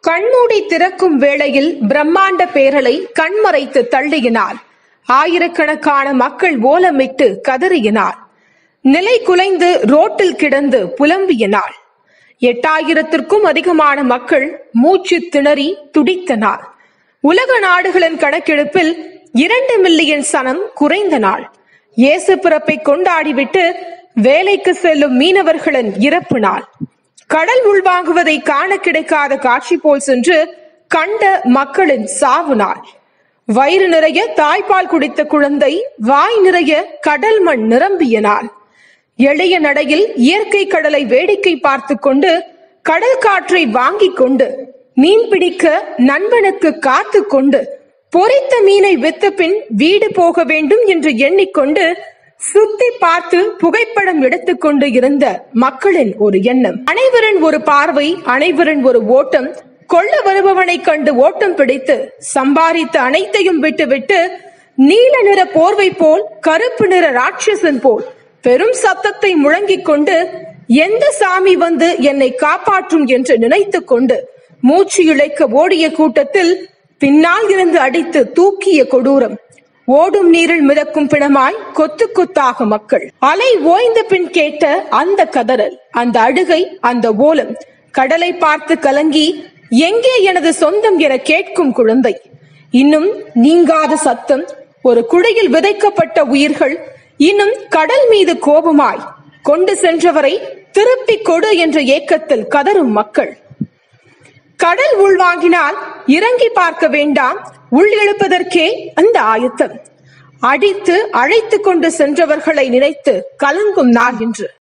கண்மூடி திறக்கும் வேளையில் பிரம்மாண்ட பேரலை கண்மறைத்து தள்ளியினார் ஆயிரக்கணக்கான மக்கள் ஓலமிட்டு கதறியினார் நிலை குலைந்து ரோட்டில் கிடந்து புலம்பியனாள் எட்டாயிரத்திற்கும் அதிகமான மக்கள் மூச்சு திணறி துடித்தனர் உலக நாடுகளின் கணக்கெடுப்பில் இரண்டு மில்லியன் சனம் குறைந்த நாள் இயேசு பிறப்பை கொண்டாடிவிட்டு வேலைக்கு செல்லும் மீனவர்களின் இறப்பு நாள் கடல் உள்வாங்குவதை காண கிடைக்காத காட்சி போல் சென்று கண்ட மக்களின் சாவு நாள் வயிறு நிறைய தாய்ப்பால் குடித்த குழந்தை வாய் நிறைய கடல் மண் நிரம்பிய நாள் எளிய நடையில் இயற்கை கடலை வேடிக்கை பார்த்து கொண்டு கடல் காற்றை வாங்கிக் கொண்டு மீன் பிடிக்க நண்பனுக்கு காத்து கொண்டு பொரித்த மீனை வித்த பின் வீடு போக வேண்டும் என்று எண்ணிக்கொண்டு சுத்தி பார்த்து புகைப்படம் எடுத்துக்கொண்டு இருந்த மக்களின் ஒரு எண்ணம் அனைவரின் ஒரு பார்வை அனைவரின் ஒரு ஓட்டம் கொள்ள வருபவனை கண்டு ஓட்டம் பிடித்து சம்பாதித்த அனைத்தையும் விட்டுவிட்டு நீல நிற போர்வை போல் கருப்பு நிற ராட்சசன் போல் பெரும் சத்தத்தை முழங்கிக் கொண்டு எந்த சாமி வந்து என்னை காப்பாற்றும் என்று நினைத்துக் கொண்டு மூச்சு இழைக்க ஓடிய கூட்டத்தில் பின்னால் இருந்து அடித்து தூக்கிய கொடூரம் ஓடும் நீரில் மிதக்கும் பிணமாய் கொத்து கொத்தாக மக்கள் அலை ஓய்ந்த பின் கேட்ட அந்த கதறல் அந்த அழுகை அந்த ஓலம் கடலை பார்த்து கலங்கி எங்கே எனது சொந்தம் என கேட்கும் குழந்தை இன்னும் நீங்காத சத்தம் ஒரு குடையில் விதைக்கப்பட்ட உயிர்கள் இன்னும் கடல் மீது கோபமாய் கொண்டு சென்றவரை திருப்பிக் கொடு என்ற ஏக்கத்தில் கதறும் மக்கள் கடல் உள்வாங்கினால் இறங்கி பார்க்க வேண்டாம் உள் இழுப்பதற்கே அந்த ஆயத்தம் அடித்து அழைத்து கொண்டு சென்றவர்களை நினைத்து கலங்கும் நாள் என்று